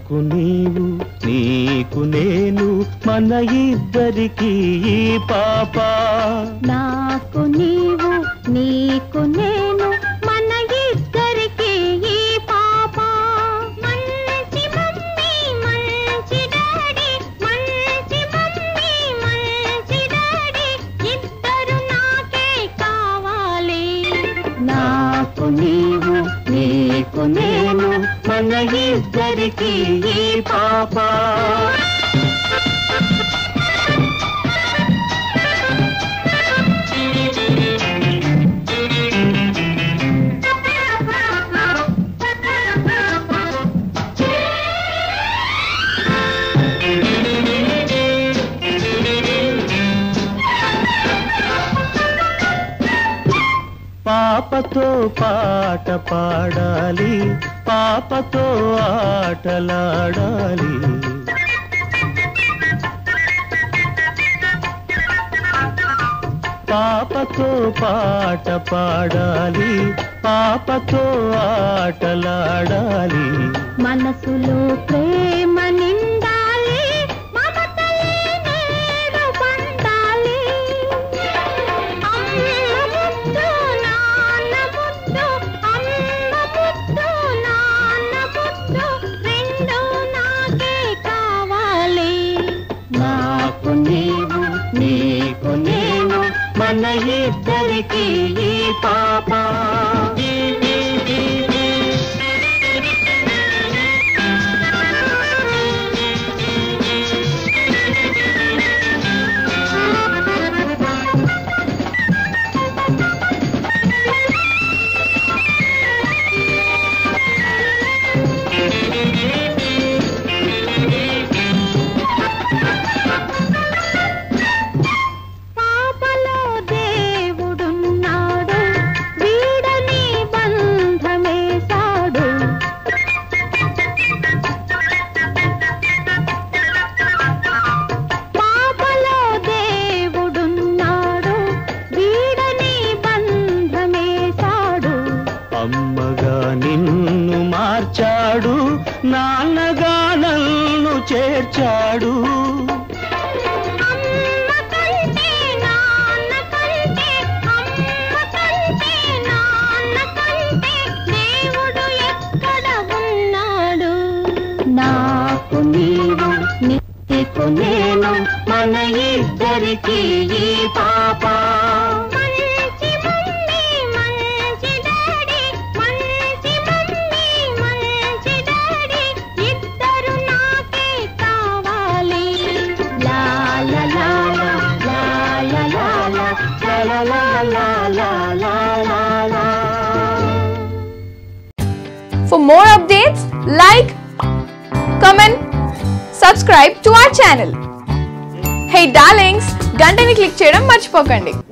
నాకు నీవు నీకు నేను మన ఇద్దరికి ఈ పాప నాకు నీవు నీకు నేను మన ఇద్దరికి ఈ పాప మంచి మమ్మీ మంచి డాడీ మంచి మమ్మీ మంచి డాడీ ఇద్దరు నాకే కావాలి నాకు నీవు నీకు నేను మన ఇద్దరికి ఈ పాప పాపతో పాట పాడాలి పాపతో ఆటలాడాలి పాపతో పాట పాడాలి పాపతో ఆటలాడాలి మనసులో ప్రేమ నిండాలి మమతలే నేడు పండాలి అమ్మ ముద్దు నాన్న ముద్దు అమ్మ ముద్దు నాన్న ముద్దు రెండు నాకే కావాలి నాకు నీవు నీకు నేను మన ఇద్దరికి ఈ పాప పాపలో దేవుడున్నాడు వీడని బంధమేశాడు పాపలో దేవుడున్నాడు వీడని బంధమేశాడు అమ్మగా నిన్ను మార్చాడు నాన్నగా నన్ను చేర్చాడు అమ్మ కంటే నాన్న కంటే అమ్మ కంటే నాన్న కంటే దేవుడు ఎక్కడ ఉన్నాడు నాకు నీవు నీకు నేను మన ఇద్దరికి ఈ పాప మంచి మమ్మీ మంచి డాడీ మంచి మమ్మీ మంచి డాడీ ఇద్దరు నాకే కావాలి లా లా లా లా లా లా లా లా లా లా లా లా లా లా. For more updates, like, comment, subscribe to our channel. Hey darlings, గంటని click చేయడం మర్చిపోకండి